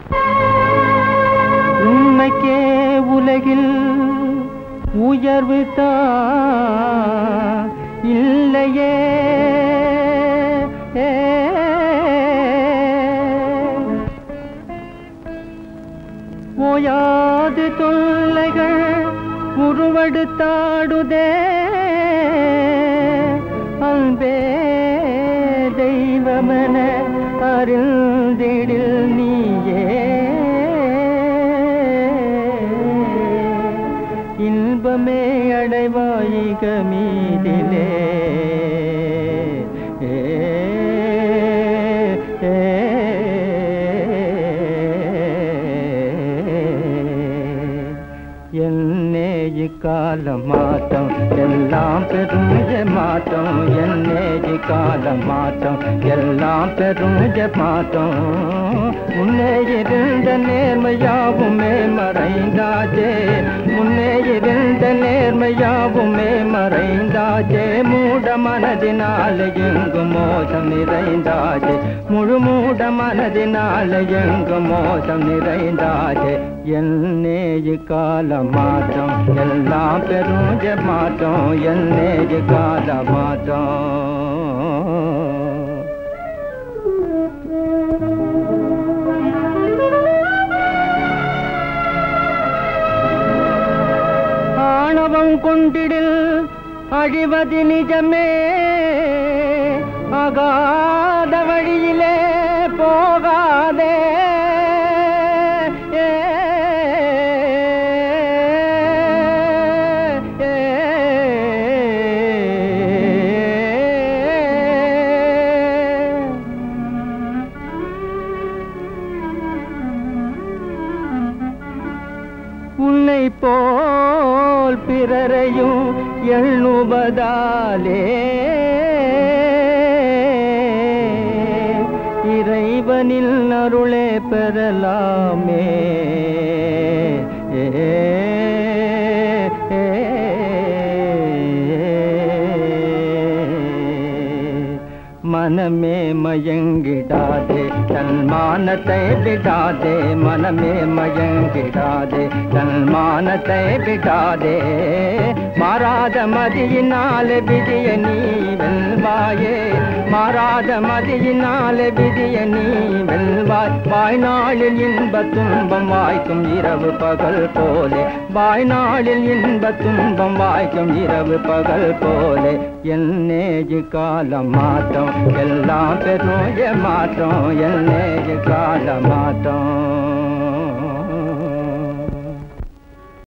உண்மைக்கே உலகில் உயர்வு தான் இல்லையே ஓயாது தொல்லைகள் உருவெடுத்தாடுதே அன்பே தெய்வமென அறிந்திடில் நீயே இன்பமே அடைவாயிக மீதிலே ஏ, ஏ, என்னே இக்கால மாற்றம் எல்லாம் பெரும் மாற்றம் என்னே இக்கால மாற்றம் எல்லாம் பெரும் மாற்றம் முன்னே இருந்த நேர்மையாவுமே மறைந்தாச்சே முன்னே இருந்த நேர்மையாவுமே மறைந்தாச்சே மூட மனதினால எங்கு மோசம் நிறைந்தாச்சே முழு மூட மனதினால எங்கு மோசம் நிறைந்தாச்சே என்னே கால மாற்றம் எல்லாம் பெரும் மாற்றம் என்னே கால மாற்றம் ஆணவம் கொண்டிடில் அழிவது நிஜமே அகாத வழியிலே போகாதே ஏ, ஏ, உன்னை போல் பிறரையும் எண்ணுவதாலே இறைவனில் அருளே பெறலாமே ஏ, ஏ, மனமே மயங்கிடாதே தன்மானத்தை விடாதே மனமே மயங்கிடாதே தன்மானத்தை விடாதே மாறாத மதியினாலே விதிய நீ வெல்வாயே மாறாத மதியினாலே விதிய நீ வெல்வாய் வாய்நாளில் இன்ப துன்பம் வாய்க்கும் இரவு பகல் போலே வாய்நாளில் இன்ப துன்பம் வாய்க்கும் இரவு பகல் போலே என்னேஜு காலம் மாற்றம் எல்லாம் பெரும் மாற்றம் என்னேஜு கால மாற்றம்